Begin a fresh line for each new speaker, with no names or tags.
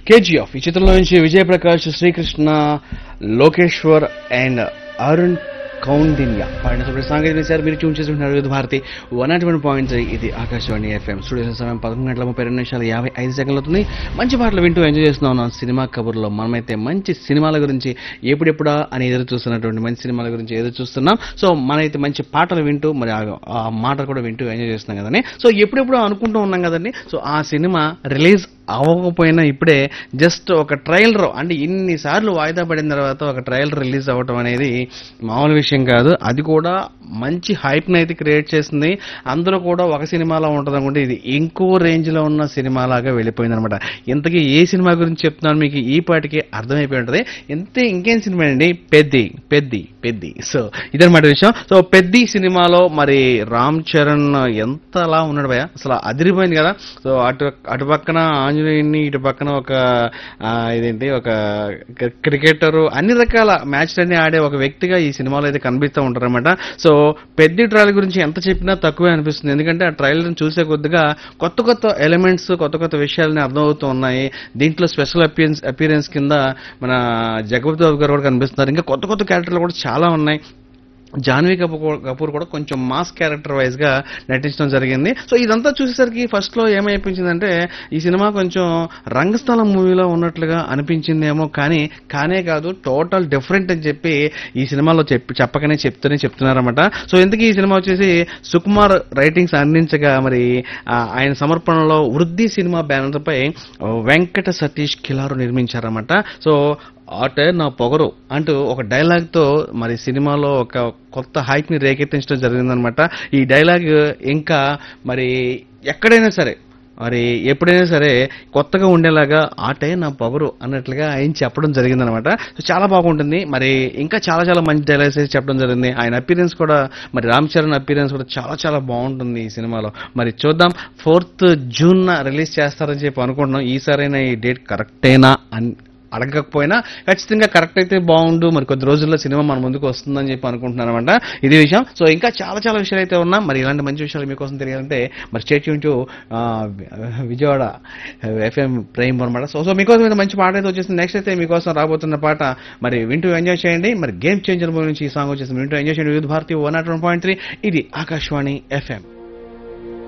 KGF ఈ చిత్రంలో నుంచి విజయప్రకాష్ శ్రీకృష్ణ లోకేశ్వర్ అండ్ అరుణ్ కౌండిన్య పాడిన సుప్రీం సాంకేతిక సార్ మీరు ట్యూన్ చేసుకుంటున్నారు Vividh Bharati one not one point ఇది ఆకాశవాణి ఎఫ్ఎం స్టూడియో సమయం పదకొండు గంటల ముప్పై రెండు నిమిషాలు యాభై ఐదు సెకండ్లు అవుతుంది మంచి పాటలు వింటూ ఎంజాయ్ చేస్తున్నాం సినిమా కబుర్లో మనమైతే మంచి సినిమాల గురించి ఎప్పుడెప్పుడా అని ఎదురు చూస్తున్నటువంటి మంచి సినిమాల గురించి ఎదురు చూస్తున్నాం సో మనైతే మంచి పాటలు వింటూ మరి ఆ- ఆ మాటలు కూడా వింటూ ఎంజాయ్ చేస్తున్నాం కదండి సో ఎప్పుడెప్పుడు అనుకుంటూ ఉన్నాం కదండి సో ఆ సినిమా రిలీజ్ అవ్వకపోయినా ఇప్పుడే జస్ట్ ఒక ట్రailer అంటే ఇన్నిసార్లు వాయిదా పడిన తర్వాత ఒక ట్రailer రిలీజ్ అవ్వటం అనేది మామూలు విషయం కాదు అది కూడా మంచి హైప్ని అయితే క్రియేట్ చేసింది అందరూ కూడా ఒక సినిమాలో ఉంటుంది అనుకుంటే ఇది ఇంకో రేంజ్లో ఉన్న సినిమాలాగా వెళ్ళిపోయింది అనమాట ఇంతకీ ఏ సినిమా గురించి చెప్తున్నాను మీకు ఈ పాటికి అర్థమైపోయి ఉంటుంది ఇంతే ఇంకేం సినిమా అండి పెద్ది పెద్ది పెద్ది సో ఇదనమాట విషయం సో పెద్ది సినిమాలో మరి రామ్ చరణ్ ఎంతలా ఉన్నాడు భయ అసలు అదిరిపోయింది కదా సో అటు అటు పక్కన ఆంజనేయుని ఇటు పక్కన ఒక ఆ, ఇదేంటి ఒక క్రికెటర్ అన్ని రకాల మ్యాచ్లన్నీ ఆడే ఒక వ్యక్తిగా ఈ సినిమాలో అయితే కనిపిస్తూ ఉంటారన్నమాట సో పెద్ద ట్రయల్ గురించి ఎంత చెప్పినా తక్కువే అనిపిస్తుంది ఎందుకంటే ఆ ట్రయల్ని చూసే కొద్దిగా కొత్త కొత్త ఎలిమెంట్స్ కొత్త కొత్త విషయాలని అర్థమవుతూ ఉన్నాయి దీంట్లో స్పెషల్ అపియరెన్స్ అపియరెన్స్ కింద మన జగపతి బాబు గారు కూడా కనిపిస్తున్నారు ఇంకా కొత్త కొత్త క్యారెక్టర్లు కూడా చాలా ఉన్నాయి జాన్వీ కపూర్ కపూర్ కూడా కొంచెం మాస్ క్యారెక్టర్ వైజ్ గా నటించడం జరిగింది సో ఇదంతా చూసేసరికి ఫస్ట్ లో ఏమైపించిందంటే ఈ సినిమా కొంచెం రంగస్థలం మూవీలో ఉన్నట్లుగా అనిపించిందేమో కానీ కానే కాదు టోటల్ డిఫరెంట్ అని చెప్పి ఈ సినిమాలో చెప్పి చెప్పకనే చెప్తూనే చెప్తున్నారన్నమాట సో ఇంతకీ ఈ సినిమా వచ్చేసి సుకుమార్ రైటింగ్స్ అందించగా మరి ఆ, ఆయన సమర్పణలో వృద్ధి సినిమా బ్యానర్ పై వెంకట సతీష్ కిలారు నిర్మించారన్నమాట సో ఆటే నా పొగరు అంటూ ఒక డైలాగ్ తో మరి సినిమాలో ఒక కొత్త హైప్ ని రేకెత్తించడం జరిగిందనమాట ఈ డైలాగ్ ఇంకా మరి ఎక్కడైనా సరే మరి ఎప్పుడైనా సరే కొత్తగా ఉండేలాగా ఆటే నా పొగరు అన్నట్లుగా ఆయన చెప్పడం జరిగిందనమాట సో చాలా బాగుంటుంది మరి ఇంకా చాలా చాలా మంచి డైలాగ్స్ అయితే చెప్పడం జరిగింది ఆయన అపీరెన్స్ కూడా మరి రామ్ చరణ్ అపీరెన్స్ కూడా చాలా చాలా బాగుంటుంది ఈ సినిమాలో మరి చూద్దాం ఫోర్త్ జూన్ రిలీజ్ చేస్తారని చెప్పి అనుకుంటున్నాం ఈసారైనా ఈ డేట్ కరెక్టేనా అని అడగకపోయినా ఖచ్చితంగా కరెక్ట్ అయితే బాగుండు మరి కొద్ది రోజుల్లో సినిమా మన ముందుకు వస్తుందని చెప్పి అనుకుంటున్నాను అనమాట ఇది విషయం సో ఇంకా చాలా చాలా విషయాలు అయితే ఉన్నా మరి ఇలాంటి మంచి విషయాలు మీకోసం తెలియాలంటే మరి స్టేట్ యూన్ టు విజయవాడ ఎఫ్ఎం ప్రైమ్ అనమాట సో సో మీకోసం అయితే మంచి పాట అయితే వచ్చేసింది నెక్స్ట్ అయితే మీకోసం రాబోతున్న పాట మరి వింటూ ఎంజాయ్ చేయండి మరి గేమ్ చేంజర్ మూవీ నుంచి ఈ సాంగ్ వచ్చేసింది వింటూ ఎంజాయ్ చేయండి Vividh Bharati one not one point three ఇది ఆకాశవాణి ఎఫ్ఎం